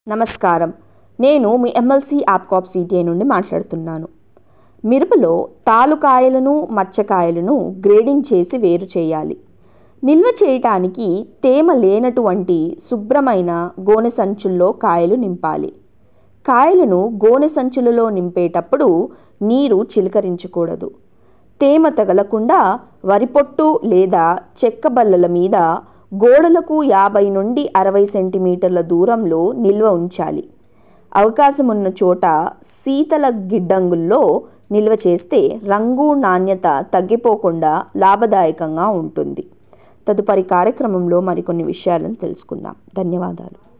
నమస్కారం నేను మీ MLC యాప్కాప్ CTI నుండి మాట్లాడుతున్నాను మిరపలో తాలుకాయలను మచ్చకాయలను గ్రేడింగ్ చేసి వేరు చేయాలి నిల్వ చేయటానికి తేమ లేనటువంటి శుభ్రమైన గోనె సంచుల్లో కాయలు నింపాలి కాయలను గోనె సంచులలో నింపేటప్పుడు నీరు చిలకరించకూడదు తేమ తగలకుండా వరి పొట్టు లేదా చెక్క బల్లల మీద గోడలకు యాభై నుండి అరవై సెంటీమీటర్ల దూరంలో నిల్వ ఉంచాలి అవకాశం ఉన్న చోట శీతల గిడ్డంగుల్లో నిల్వ చేస్తే రంగు నాణ్యత తగ్గిపోకుండా లాభదాయకంగా ఉంటుంది తదుపరి కార్యక్రమంలో మరికొన్ని విషయాలను తెలుసుకుందాం ధన్యవాదాలు